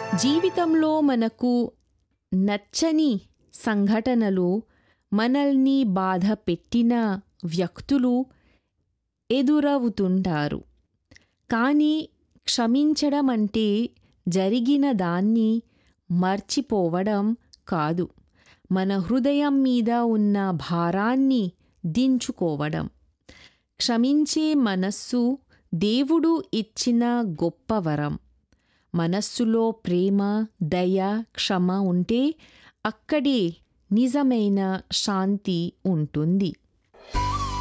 జీవితంలో మనకు నచ్చని సంఘటనలు మనల్ని బాధ పెట్టిన వ్యక్తులు ఎదురవుతుంటారు కానీ క్షమించడం అంటే జరిగిన దాన్ని మర్చిపోవడం కాదు మన హృదయం మీద ఉన్న భారాన్ని దించుకోవడం క్షమించే మనస్సు దేవుడు ఇచ్చిన గొప్ప వరం మనస్సులో ప్రేమ దయ క్షమ ఉంటే అక్కడే నిజమైన శాంతి ఉంటుంది